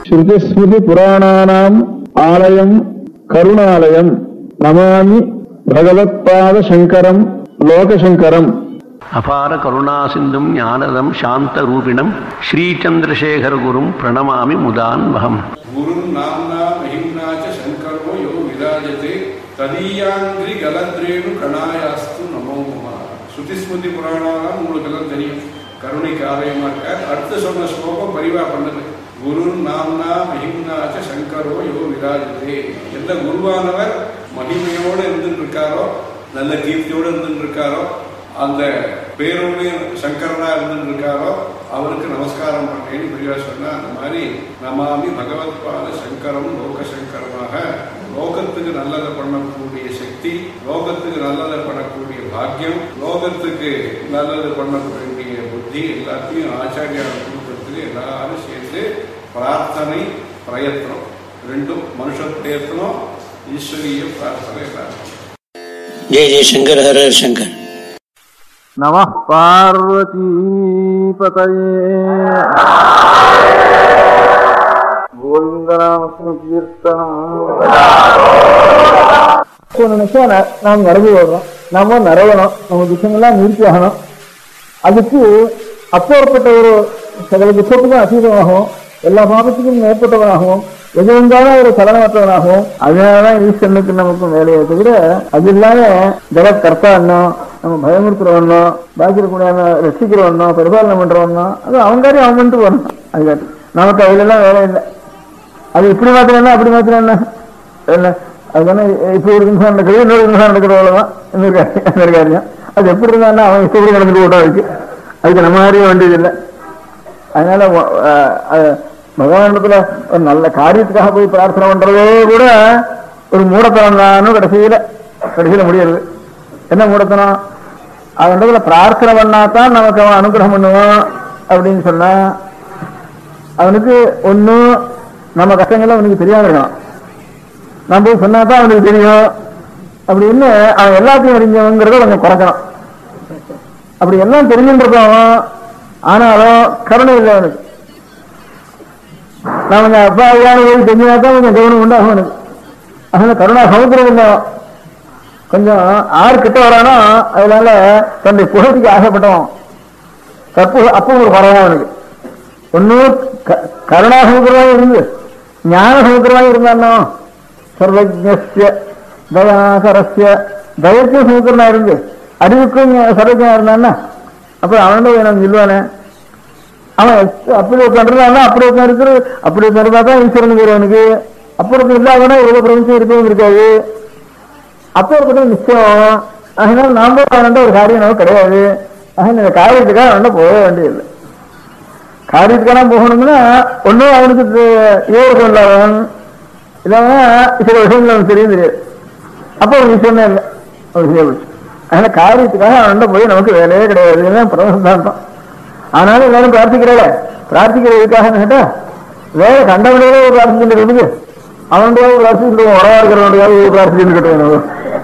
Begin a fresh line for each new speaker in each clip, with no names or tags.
ஸ்ருதிஸ்மிருதி புராணானாம் ஆலயம் கருணாலயம் நமாமி பகவத்பாத சங்கரம் லோகசங்கரம்
அபார கருணா சிந்தும் ஞானதம் சாந்த ரூபிணம் ஸ்ரீச்சந்திரசேகர குரும் பிரணமாமி முதான்வகம்
गुरुं नाम्ना महिम्ना च शङ्करो यो विराजते ததீயாங்கிரி கலத்ரேணு கணாயாஸ்து நமோ நம ஸ்ருதிஸ்மிருதி புராணாலாம் உங்களுக்கு எல்லாம் தெரியும் கருணைக்கு ஆலயமா இருக்கார் அடுத்து சொன்ன ஸ்லோகம் பரிவா பண்ணது குரு நாம்னா மகிம்னாச்ச சங்கரோ யோ விராஜதே எந்த குருவானவர் மகிமையோடு இருந்துட்டு இருக்காரோ நல்ல கீர்த்தியோடு இருந்துட்டு இருக்காரோ அந்த பேரோடு சங்கரனா இருந்துட்டு இருக்காரோ அவருக்கு நமஸ்காரம் பண்றேன்னு பெரியவா சொன்னா அந்த மாதிரி நமாமி பகவத்பாத சங்கரம் லோக சங்கரமாக லோகத்துக்கு நல்லதை பண்ணக்கூடிய சக்தி லோகத்துக்கு நல்லதை பண்ணக்கூடிய பாக்கியம் லோகத்துக்கு நல்லது பண்ணக்கூடிய புத்தி எல்லாத்தையும் ஆச்சாரியார் கொடுக்கறதுக்கு எல்லாரும் சேர்ந்து பிரார்த்தனை பிரயத்னம் ரெண்டும் மனுஷ பிரயத்னம் ஈஸ்வரிய பிரார்த்தனை எல்லாரும்
जय जय शंकर हर हर शंकर
நம பார்வதீபதயே கோவிந்தநாம நினைச்சா ந- நாம் நடந்து வர்றோம் நாம நிறவணும் நம்ம துக்கங்கள்லாம் நிறுத்தி ஆகணும் அதுக்கு அப்பேற்பட்ட ஒரு சகல துக்கத்துக்கும் அதீதமாகவும் எல்லா பாபத்துக்கும் மேற்பட்டவனாகவும் எதுவந்தான ஒரு சலனமற்றவனாகவும் அதனாலதான் ஈஸ்வரனுக்கு நமக்கு வேலையை தவிர அது இல்லாம ஜெகத் கர்த்தான்னோ நம்ம பயமுறுத்துறவனோ பாக்கியக்கூடியவனோ ரசிக்கிறவனோ பரிபாலனை பண்றவனோ அது அவன் காரியம் அவன் பண்ணிட்டு போறான் அதுக்காட்டி நமக்கு அதுல எல்லாம் வேலை இல்லை அது இப்படி மாத்திரம் அப்படி மாத்திரம் என்ன என்ன அதுதானே இப்படி ஒரு நிமிஷம் நடக்குது இன்னொரு நிமிஷம் நடக்குது அவ்வளவுதான் இன்னொரு காரியம் இன்னொரு காரியம் அது எப்படி இருந்தான்னா அவன் இஷ்டப்படி நடந்துட்டு போட்டா அதுக்கு அதுக்கு நம்ம அறிய வேண்டியது இல்லை அதனால வ- அஹ் அஹ் பகவானிடத்துல ஒரு நல்ல காரியத்துக்காக போய் பிரார்த்தனை பண்றதே கூட ஒரு மூடத்தனம் தானும் கடைசியில கடைசியில முடியாது என்ன மூடத்தனம் அவனிடத்துல பிரார்த்தனை பண்ணாதான் நமக்கு அவன் அனுகிரகம் பண்ணுவான் அப்படின்னு சொன்னா அவனுக்கு ஒன்னும் நம்ம கஷ்டங்கள் அவனுக்கு தெரியாம இருக்கணும் நம்ம போய் சொன்னாதான் அவனுக்கு தெரியும் அப்படின்னு அவன் எல்லாத்தையும் அறிஞ்சவங்கிறத கொஞ்சம் குறைக்கணும் அப்படி எல்லாம் தெரிஞ்சுன்றதும் ஆனாலும் கருணை இல்லை அவனுக்கு நான் கொஞ்சம் அப்பா ஐயானு போய் தெரிஞ்சாதான் கொஞ்சம் கவனம் உண்டாகும் அவனுக்கு அதனால கருணா சமுத்திரம் இல்லை கொஞ்சம் ஆறு கிட்ட வரானோ அதனால தன்னுடைய புகழ்ச்சிக்கு ஆசைப்பட்டவன் தப்பு அப்போ ஒரு குறையா அவனுக்கு ஒன்னும் கருணா சமுத்திரமாக இருந்து ஞான சமுத்திரமாக இருந்தானோ சர்வஜஸ்ய தயாகரஸ்ய தயத்திய சமுத்திரனா இருந்து அறிவுக்கும் சர்வஜனா இருந்தான்னா அப்ப அவனோட வேணும் சொல்லுவானே அவன் அப்படி உட்காந்துருந்தானா அப்படி உட்காந்து அப்படி உட்காந்துருந்தா தான் ஈஸ்வரன் பேர் அவனுக்கு அப்புறம் இல்லாதனா எவ்வளவு பிரபஞ்சம் இருக்கவும் இருக்காது அப்போ இருக்கிற நிச்சயம் அதனால நாம அவன்கிட்ட ஒரு காரியம் நமக்கு கிடையாது அதனால இந்த காரியத்துக்காக அவன்கிட்ட போக வேண்டியதில்லை காரியத்துக்கான போகணும்னா ஒன்னும் அவனுக்கு ஏறு இல்லாதவன் இல்லாம சில விஷயங்கள் அவனுக்கு தெரியும் தெரியாது அப்போ ஒரு விஷயமே இல்லை ஒரு விஷயம் இல்லை. அதனால காரியத்துக்காக அவன்கிட்ட போய் நமக்கு வேலையே கிடையாது இதுதான் பிரம சித்தாந்தம் ஆனாலும் எல்லாரும் பிரார்த்திக்கிறாள பிரார்த்திக்கிறதுக்காக கேட்டா வேற கண்டவனையே பிரார்த்திச்சுட்டு இருக்குது அவனுடைய பிரார்த்திச்சுட்டு உறவா இருக்கிறவனுடைய பிரார்த்திச்சுட்டு இருக்கட்டும்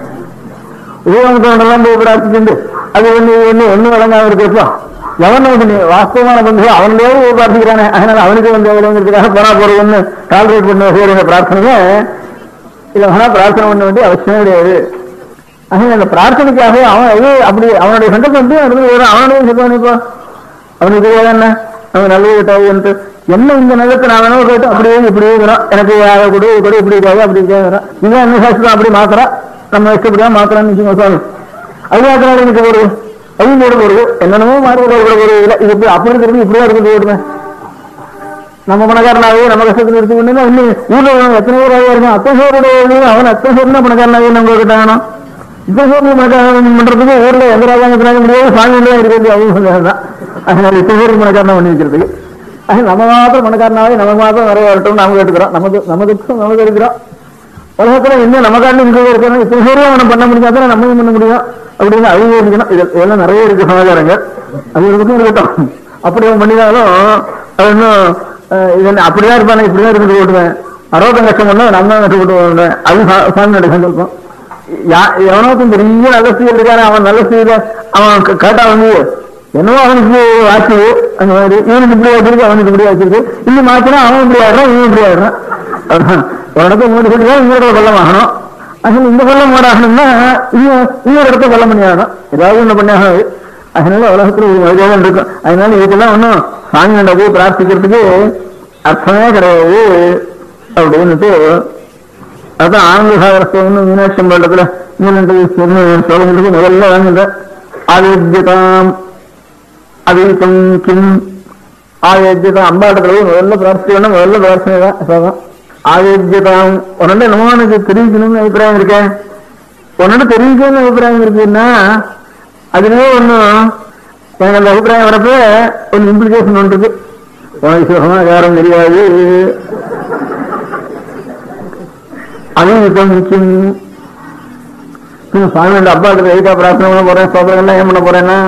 உபயோகத்தோடெல்லாம் போய் பிரார்த்திச்சுண்டு அது ஒண்ணு இது ஒண்ணு ஒண்ணு வழங்காம இருக்கப்பா எவன் நமக்கு நீ வாஸ்தவமான பந்து அவனுடைய பிரார்த்திக்கிறானே அதனால அவனுக்கு வந்து எவ்வளவுங்கிறதுக்காக போனா போறதுன்னு கால்குலேட் பண்ண செய்யற பிரார்த்தனையே இல்ல வேணா பிரார்த்தனை பண்ண வேண்டிய அவசியம் கிடையாது அதனால அந்த பிரார்த்தனைக்காக அவன் எது அப்படி அவனுடைய சங்கல்பம் வந்து நடந்து வரும். அவனுடைய சொல்லுவான் இப்போ அவனுக்கு தெரியாது என்ன அவன் நல்லது கிட்டாது என்ன இந்த நல்லத்தை நான் வேணும் கேட்டு அப்படியே இப்படியே இருக்கிறான் எனக்கு அதை கொடு இது கொடு இப்படி இருக்காது அப்படி இருக்காது இதான் என்ன சாஸ்திரம் அப்படி மாத்துறான் நம்ம இஷ்டப்படியா மாத்தலாம்னு வச்சுக்கோங்க சுவாமி அது மாத்திரம் எனக்கு போடுது அதுவும் போட போடுது என்னென்னமோ மாறி கூட கூட போடுது இல்லை இது இப்படி அப்படி இருக்கிறது இப்படியா இருக்குது போடுவேன் நம்ம பணக்காரனாவே நம்ம கஷ்டத்தில் எடுத்துக்கொண்டு இன்னும் ஊர்ல உள்ளவங்க எத்தனை பேர் ஆகியா இருக்கும் அத்தனை பேருடைய அவன் அத்தனை பேர் தான் பணக்காரனாவே நம்ம கிட்டாங்கணும் இத்தனை பேர் பணக்காரன் பண்றதுக்கு ஊர்ல எந்த ராஜாங்கத்தினால முடியாது சாமி தான் இருக்கிறது அவங்க தான் அதனால இத்தனை பேர் பணக்காரனா பண்ணி வைக்கிறதுக்கு அது நம்ம மாத்திரம் பணக்காரனாவே நம்ம மாத்திரம் நிறைய வரட்டும் நாம கேட்டுக்கிறோம் நமக்கு நமக்கு நமக்கு இருக்கிறோம் உலகத்துல இன்னும் நமக்காண்டி இங்கே இருக்கணும் இத்தனை பேரும் அவனை பண்ண முடியாதான் நம்மளும் பண்ண முடியும் அப்படின்னு அவங்க இருக்கணும் இது இதெல்லாம் நிறைய இருக்கு சமாச்சாரங்கள் அது ஒரு பக்கம் இருக்கட்டும் அப்படி அவன் பண்ணினாலும் அது இன்னும் அஹ், இது என்ன அப்படிதான் இருப்பானே இப்படிதான் இருந்து போட்டுவேன் அறுபத்தஞ்சு லட்சம் பண்ணா நம்ம தான் கஷ்டப்பட்டு போவேன் அது சா- சாமியோட சங்கல்பம் யா- எவனோக்கும் பெரிய நல்ல ஸ்திரீ இருக்காரு அவன் நல்ல ஸ்திரீல அவன் க- கேட்டா வந்து என்னவோ அவனுக்கு வாச்சுது அந்த மாதிரி இவனுக்கு இப்படி வச்சிருக்கு அவனுக்கு இப்படி வச்சிருக்கு இல்ல மாத்தினா அவன் இப்படி ஆடுறான் இவன் இப்படி ஆடுறான் அதான். ஒரு இடத்த மூணு சொல்லி இன்னொரு இடத்துல வெள்ளம் ஆகணும் அதனால இந்த வெள்ளம் மூடாகணும்னா இன்னும் இன்னொரு இடத்த வெள்ளம் பண்ணி ஆகணும் ஏதாவது ஒண்ணு பண்ணி ஆகாது அதனால உலகத்துல ஒரு மனிதன் இருக்கும் அதனால இதுக்கெல்லாம் ஒன்றும் சாமி கண்ட போய் பிரார்த்திக்கிறதுக்கு அர்த்தமே கிடையாது அப்படின்னுட்டு அதான் ஆனந்த சாகரஸ்தவன் மீனாட்சி அம்பாளத்துல நீலண்டு சோழங்களுக்கு முதல்ல வாங்குற ஆரோக்கியதாம் அதீதம் கிம் ஆரோக்கியதாம் அம்பாடத்துல முதல்ல பிரார்த்திக்கணும் முதல்ல பிரார்த்தனை தான் அதான் ஆரோக்கியதாம் உன்னோட என்னமோ எனக்கு தெரிவிக்கணும்னு அபிப்பிராயம் இருக்கேன் உன்னோட தெரிவிக்கணும்னு அபிப்பிராயம் இருக்குன்னா அதுலயே ஒண்ணும் எனக்கு அந்த அபிப்பிராயம் வரப்ப ஒரு இம்ப்ளிகேஷன் ஒன்று இருக்கு உனக்கு சுகமா யாரும் தெரியாது அதுவும் முக்கியம் சுவாமி அப்பாவுக்கு ரைட்டா பிரார்த்தனை பண்ண போறேன் சோதனைகள்லாம் ஏன் பண்ண போறேன்னா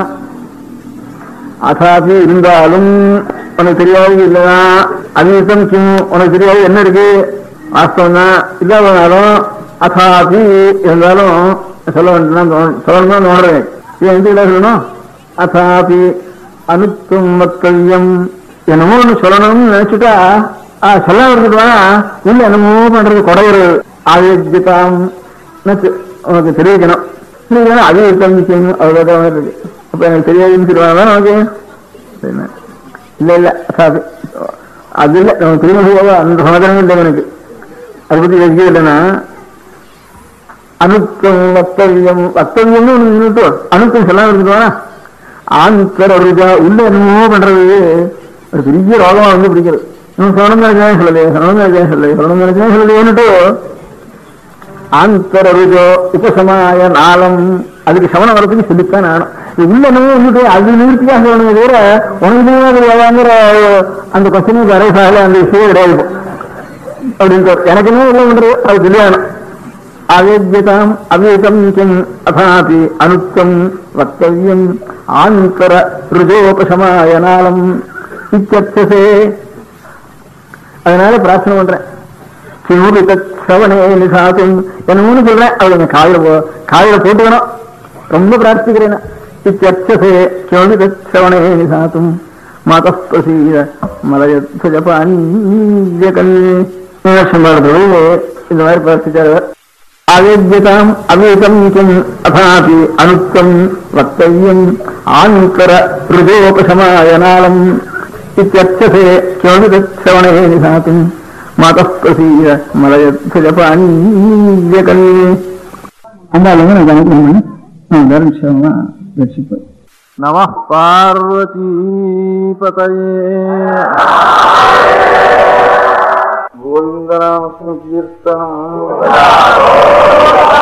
அசாபி இருந்தாலும் உனக்கு தெரியாது இல்லையா அதுதான் முக்கியம் உனக்கு தெரியாது என்ன இருக்கு வாஸ்தவம் தான் இல்லாதனாலும் அசாபி இருந்தாலும் சொல்ல வேண்டாம் சொல்லணும் தான் தோணுறேன் இது எந்த இடம் சொல்லணும் அசாபி அனுத்தும் வக்கல்யம் என்னமோ ஒண்ணு சொல்லணும்னு நினைச்சுட்டா ஆ, சொல்லாம இருந்துட்டு இல்ல என்னமோ பண்றது குறையுறது ஆயோக்கியதாம் உனக்கு தெரிவிக்கணும் தெரிவிக்கணும் அது இருக்கணும் அவ்வளவுதான் இருக்கு அப்ப எனக்கு தெரியாதுன்னு சொல்லுவாங்க உனக்கு என்ன? இல்ல இல்ல சாது அது இல்ல நமக்கு திரும்ப அந்த சமாதானம் இல்லை எனக்கு அதை பத்தி யோசிக்க இல்லைன்னா அணுக்கம் வக்தவியம் வக்தவியம்னு ஒண்ணு நின்னுட்டு அணுக்கம் சொல்லாம இருந்துட்டு ஆண்கர் அருஜா உள்ள என்னமோ பண்றது ஒரு பெரிய ரோகமா வந்து பிடிக்கிறது இன்னும் சரணம் நினைச்சேன் சொல்லலையே சரணம் நினைச்சேன் சொல்லலையே சரணம் நினைச்சேன் சொல்லலையேன்னுட்டு ஆந்தர் அருஜோ உபசமாய நாளம் அதுக்கு சமணம் வரதுக்கு சொல்லித்தான் ஆனும் இது உள்ள என்னமோ வந்துட்டு அது நிவர்த்தியாக சொல்லணுமே தவிர உனக்கு தெரியாதுங்கிற அந்த கொஸ்டினுக்கு அரைசாக அந்த விஷயம் கிடையாது இப்போ. அப்படின்ட்டு எனக்கு என்ன உள்ள பண்றது அது தெரியாணும் அவேத்யதாம் அவேதம் கிம் அதாபி அனுத்தம் வக்தவியம் ஆந்தர ருஜோபசமாய நாளம் இத்தியர்த்தசே அதனால பிரார்த்தனை பண்றேன் சிவனுக்கு சவனே நிசாத்தும் என்னமோன்னு சொல்றேன் அவளுங்க காயில போ காயில போட்டுக்கணும் ரொம்ப பிரார்த்திக்கிறேன் இத்தியர்த்தசே சிவனுக்கு சவனே நிசாத்தும் மத பிரசீத மலயத்வஜபான்யகல் இந்த மாதிரி பிரார்த்திச்சார் அவேத்யதாம் அவேதம் கிம் அதாபி அனுத்தம் வக்தவியம் ஆங்கர ருஜோபசமாயனாலம் இத்தியர்த்தசே கிமபிதத்சவணே நிசாத்தும் மதः பிரசீத மலயத்வஜபான்யகல் அந்தாலும் நான் கணக்கு நான் தர்மமா ரட்சிப்பேன் நம பார்வதி பதயே கோவிந்தநாம கீர்த்தனம்